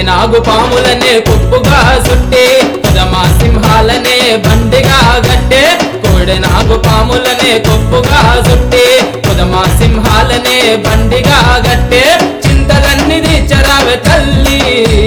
నాగు పాములనే కొప్పుగా సుట్టే కుదమా సింహాలనే బండిగా గట్టే కోడి నాగు పాములనే కొప్పుగా సుట్టే కుదమా సింహాలనే బండిగా గట్టే చింతలన్నీ తీర్చరావే తల్లి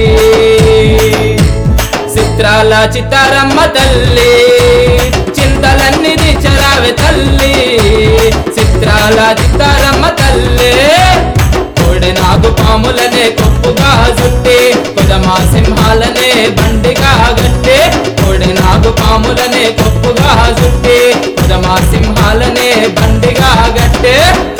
చిత్రాల చిత్తారమ్మ తల్లి చింతలన్నీ తీర్చరావే తల్లి చిత్రాల చిత్తారమ్మ తల్లి కోడి నాగు పాములనే కొప్పుగా జుట్టి కుదమా సింహాలనే బండిగా గట్టే కోడి నాగు పాములనే కొప్పుగా జుట్టి కుదమా సింహాలనే బండిగా గట్టే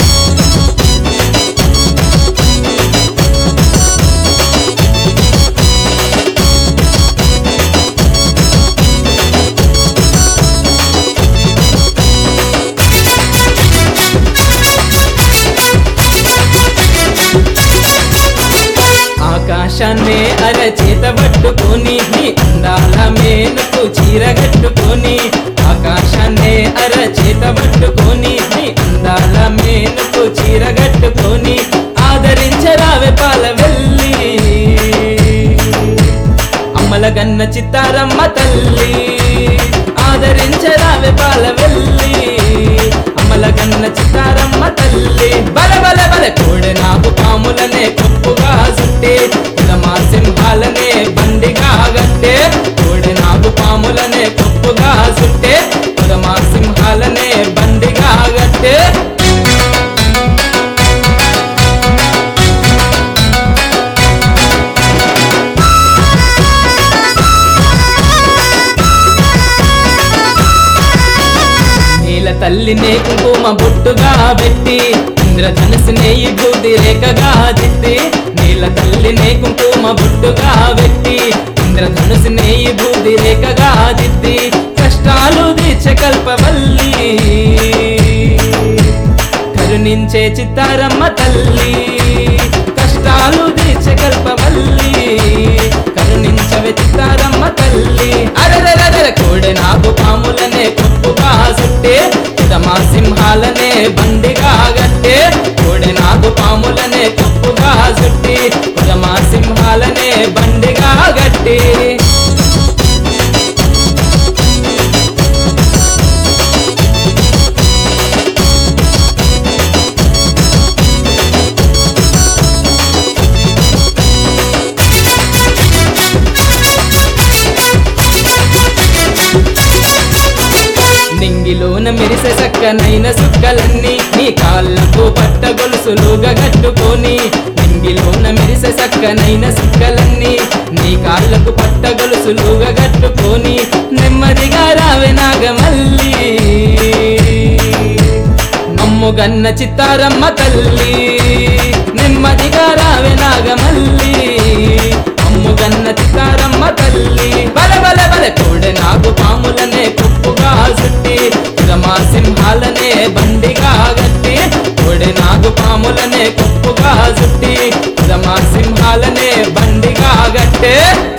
ఆకాశాన్నే అరచేత పట్టుకొని నీ అందాల మేనుకు చీర కట్టుకొని ఆకాశాన్నే అరచేత పట్టుకొని నీ అందాల మేనుకు చీర కట్టుకొని ఆదరించరావే పాల వెళ్ళి అమ్మల గన్న చిత్తారమ్మ తల్లి ఆదరించరావే పాల వెళ్ళి అమ్మల గన్న చిత్తారమ్మ తల్లి బల బల బల కోడె నాకు పాములనే కొప్పుగా సుట్టే కులమా సింహాలనే బండిగా గట్టే కోడె నాకు పాములనే కొప్పుగా సుట్టే కులమా సింహాలనే బండిగా గట్టే నీల తల్లినే కుంకుమ బొట్టుగా పెట్టి ఇంద్రధనుసునే ఈ బూది రేఖగా దిద్ది నీల తల్లినే కుంకుమ బొట్టుగా పెట్టి ఇంద్రధనుసునే ఈ బూది రేఖగా దిద్ది కష్టాలు దీర్చకల్పవల్లి కరుణించే చిత్తారమ్మ తల్లి కష్టాలు దీర్చకల్పవల్లి కరుణించవే చిత్తారమ్మ తల్లి అరదరదర కోడె నాగు పాములనే కొప్పుగా సుట్టే కుదమా సింహాలనే బండిగా గట్టే కోడె నాగు పాములనే కొప్పుగా సుట్టి కుదమా సింహాలనే బండిగా గట్టి నింగిలోన మెరిసే చక్కనైన సుక్కలన్నీ నీ కాళ్ళకు పట్ట గొలుసులుగా కట్టుకొని నింగిలోన మెరిసే చక్కనైన సుక్కలన్నీ నీ కాళ్ళకు పట్ట గొలుసులుగా కట్టుకొని నెమ్మదిగా రావే నాగమల్లి నమ్ముగన్న చిత్తారమ్మ తల్లి నెమ్మదిగా రావే నాగమల్లి అమ్ముగన్న చిత్తారమ్మ తల్లి బల బల బల కోడె నాగు పాములనే కుప్పుగా సుట్టి రమా సింహాలనే బండిగా గట్టి కోడె నాగు పాములనే కుప్పుగా సుట్టి రమా సింహాలనే బండిగా గట్టే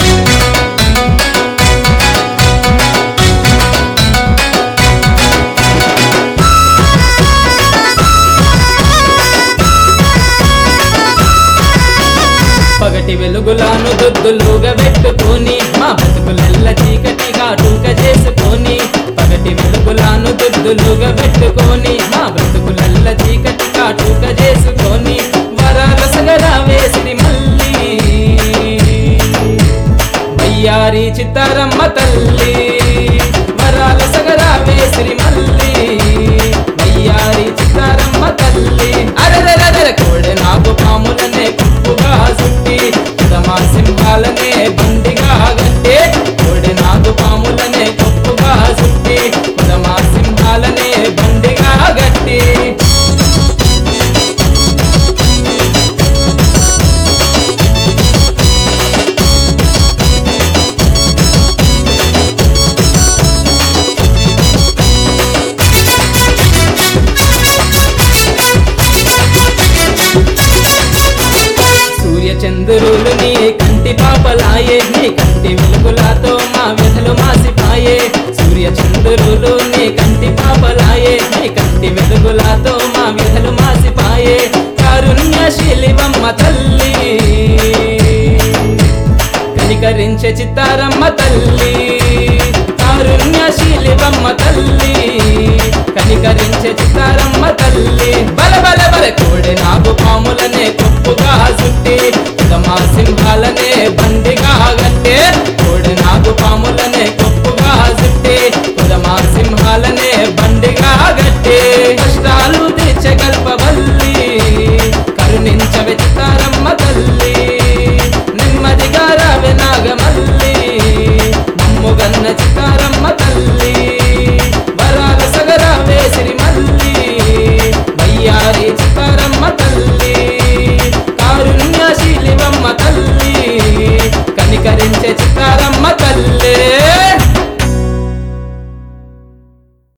పగటి వెలుగులాను దొద్దులుగా పెట్టుకొని మా బతుకులెల్ల చీకటి కాటుక చేసుకొని పగటి వెలుగులాను దొద్దులుగా పెట్టుకొని మా బ్రతుకులెల్ల చీకటి కాటుక చేసుకొని వరాల సగరా వేసిరి మళ్ళీ వయ్యారి చిత్తారమ్మ తల్లి వరాల సగరా వేసిరి మళ్ళీ వయ్యారి చిత్తారమ్మ తల్లి అరదరదర కోడె నాకు పాములనే కుప్పుగా సుట్టి రమా సింహాలనే బండిగా గట్టే కోడె నాకు పాములనే కుప్పుగా సుట్టి రమా సింహాలనే బండిగా గట్టి సూర్య చంద్రులు నీ కంటి పాపలాయే నీ కంటి వెలుగులతో మా వ్యధలు మాసిపాయే సూర్య చంద్రులు నీ కంటి పాపలాయే నీ కంటి వెలుగులతో మా వ్యధలు మాసిపాయే కారుణ్యశీలివమ్మ తల్లి కనికరించే చిత్తారమ్మ తల్లి కారుణ్యశీలివమ్మ తల్లి కనికరించే చిత్తారమ్మ తల్లి బల బల బల కోడి నాగు పాములనే కొప్పుగా చుట్టి మా సింహాలనే బండిగా గట్టే కోడి నాగు పాములనే కొప్పుగా చుట్టి మా సింహాలనే బండిగా గట్టే కష్టాలు తీర్చగల్పవల్లి కరుణించవే చిత్తారమ్మ తల్లి నెమ్మదిగా రావే నాగమల్లి మమ్ముగన్న చిత్తారమ్మ తల్లి వరాల సగర వేసిరి మల్లి వయ్యారి చిత్తారమ్మ తల్లి కారుణ్యశీలివమ్మ తల్లి కనికరించే చిత్తారమ్మ